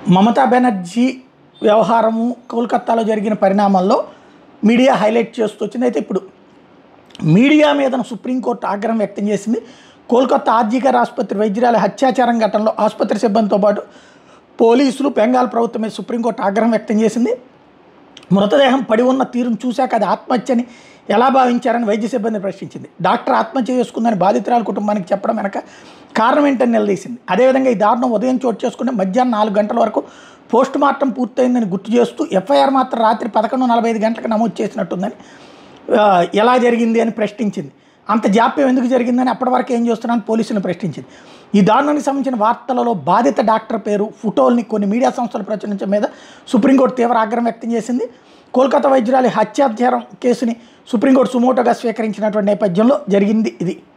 మమతా బెనర్జీ వ్యవహారము కోల్కత్తాలో జరిగిన పరిణామాల్లో media highlight చేస్తూ వచ్చింది అయితే ఇప్పుడు మీడియా మీద సుప్రీంకోర్టు ఆగ్రహం వ్యక్తం చేసింది కోల్కతా ఆర్జీకర్ ఆసుపత్రి వైద్యురాల హత్యాచారం ఘటనలో ఆసుపత్రి సిబ్బందితో పాటు పోలీసులు బెంగాల్ ప్రభుత్వం మీద సుప్రీంకోర్టు ఆగ్రహం వ్యక్తం చేసింది మృతదేహం పడి ఉన్న తీరును చూశాక అది ఆత్మహత్యని ఎలా భావించారని వైద్య సిబ్బంది ప్రశ్నించింది డాక్టర్ ఆత్మహత్య చేసుకుందని బాధితురాల కుటుంబానికి చెప్పడం వెనక కారణం ఏంటని నిలదీసింది అదేవిధంగా ఈ దారుణం ఉదయం చోటు చేసుకుని మధ్యాహ్నం నాలుగు గంటల వరకు పోస్ట్ మార్టం పూర్తయిందని గుర్తు చేస్తూ ఎఫ్ఐఆర్ మాత్రం రాత్రి పదకొండు నలభై ఐదు గంటలకు నమోదు చేసినట్టుందని ఆ, ఎలా జరిగింది అని ప్రశ్నించింది అంత జాప్యం ఎందుకు జరిగిందని అప్పటి వరకు ఏం చేస్తున్నాను పోలీసులను ప్రశ్నించింది ఈ దారుణానికి సంబంధించిన వార్తలలో బాధిత డాక్టర్ పేరు ఫోటోల్ని కొన్ని మీడియా సంస్థలు ప్రచురించడం మీద సుప్రీంకోర్టు తీవ్ర ఆగ్రహం వ్యక్తం చేసింది కోల్కతా వైద్యురాలి హత్యాచారం కేసుని సుప్రీంకోర్టు సుమోటోగా స్వీకరించినటువంటి నేపథ్యంలో జరిగింది ఇది